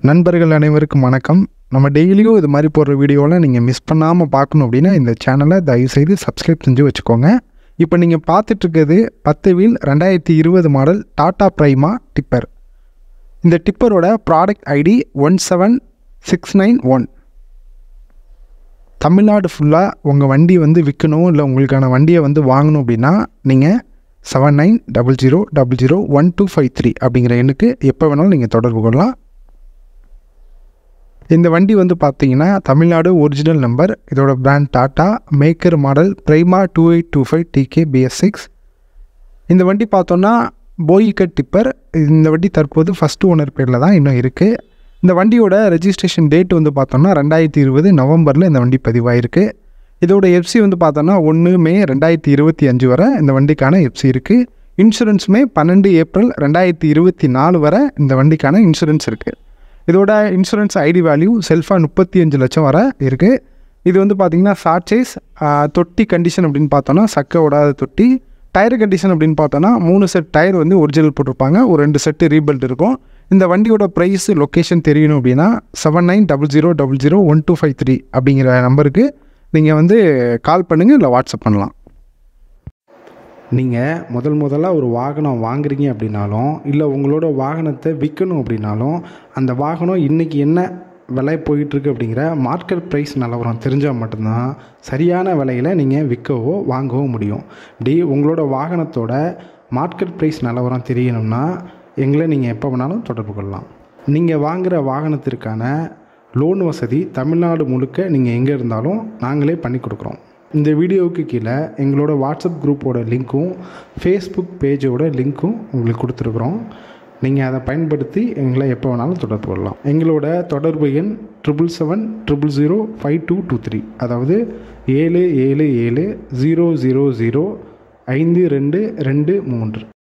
நண்பர்கள் அனைவருக்கும் வணக்கம் நம்ம டெய்லியும் இது மாதிரி போடுற வீடியோவில் நீங்கள் மிஸ் பண்ணாமல் பார்க்கணும் அப்படின்னா இந்த சேனலை தயவுசெய்து சப்ஸ்கிரைப் செஞ்சு வச்சுக்கோங்க இப்போ நீங்கள் பார்த்துட்ருக்கிறது பத்து வீல் ரெண்டாயிரத்தி இருபது மாடல் டாடா ப்ரைமா டிப்பர் இந்த டிப்பரோட product ID one seven six nine one Tamil Nadu ஃபுல்லாக உங்கள் வண்டி வந்து விற்கணும் இல்லை உங்களுக்கான வண்டியை வந்து வாங்கணும் அப்படின்னா நீங்கள் seven nine double zero double zero one two five three அப்படிங்கிற எண்ணுக்கு எப்போ வேணாலும் நீங்கள் தொடர்பு கொள்ளலாம் இந்த வண்டி வந்து பார்த்தீங்கன்னா தமிழ்நாடு ஒரிஜினல் நம்பர் இதோட brand Tata maker model Prima two eight two five TK BS six இந்த வண்டி பார்த்தோன்னா போயிகட் டிப்பர் இந்த வண்டி தற்போது ஃபஸ்ட்டு ஓனர் பேரில் தான் இன்னும் இருக்குது இந்த வண்டியோட ரெஜிஸ்ட்ரேஷன் டேட் வந்து பார்த்தோன்னா ரெண்டாயிரத்தி இருபது நவம்பரில் இந்த வண்டி பதிவாயிருக்கு இதோட எஃப்சி வந்து பார்த்தோன்னா ஒன்று மே ரெண்டாயிரத்தி இருபத்தி அஞ்சு வரை இந்த வண்டிக்கான எஃப்சி இருக்குது இன்சூரன்ஸுமே பன்னெண்டு ஏப்ரல் ரெண்டாயிரத்தி இருபத்தி நாலு வரை இந்த வண்டிக்கான இன்சூரன்ஸ் இருக்குது இதோட இன்சூரன்ஸ் ஐடி வேல்யூ செல்ஃபாக முப்பத்தி அஞ்சு லட்சம் வரை இருக்குது இது வந்து பார்த்திங்கன்னா ஷார்ட் சைஸ் தொட்டி கண்டிஷன் அப்படின்னு பார்த்தோன்னா சக்க விடாத தொட்டி டயர் கண்டிஷன் அப்படின்னு பார்த்தோன்னா மூணு செட் டயர் வந்து ஒரிஜினல் போட்டிருப்பாங்க ஒரு ரெண்டு செட்டு ரீபெல்ட் இருக்கும் இந்த வண்டியோட ப்ரைஸ் லொக்கேஷன் தெரியணும் அப்படின்னா seven nine double zero double zero one two five three அப்படிங்கிற நம்பருக்கு நீங்கள் வந்து கால் பண்ணுங்கள் இல்லை வாட்ஸ்அப் பண்ணலாம் நீங்கள் முதல் முதலாக ஒரு வாகனம் வாங்குறீங்க அப்படின்னாலும் இல்லை உங்களோட வாகனத்தை விற்கணும் அப்படின்னாலும் அந்த வாகனம் இன்றைக்கி என்ன விலை போயிட்டுருக்கு அப்படிங்கிற மார்க்கெட் ப்ரைஸ் நிலவரம் தெரிஞ்சால் மட்டும்தான் சரியான விலையில் நீங்கள் விற்கவோ வாங்கவோ முடியும் இப்படி உங்களோட வாகனத்தோட மார்க்கெட் ப்ரைஸ் நிலவரம் தெரியணும்னா எங்களை நீங்கள் எப்போ வேணாலும் தொடர்பு கொள்ளலாம் நீங்கள் வாங்குகிற வாகனத்திற்கான லோன் வசதி தமிழ்நாடு முழுக்க நீங்கள் எங்கே இருந்தாலும் நாங்களே பண்ணி கொடுக்குறோம் இந்த வீடியோவுக்கு கீழே எங்களோட வாட்ஸ்அப் குரூப்போட லிங்க்கும் ஃபேஸ்புக் பேஜோட லிங்க்கும் உங்களுக்கு கொடுத்துருக்குறோம் நீங்கள் அதை பயன்படுத்தி எங்களை எப்போ வேணாலும் தொடர்பு கொள்ளலாம் எங்களோட தொடர்பு எண் triple seven triple zero five two two three அதாவது ஏழு ஏழு ஏழு ஜீரோ ஜீரோ ஜீரோ ஐந்து ரெண்டு ரெண்டு மூன்று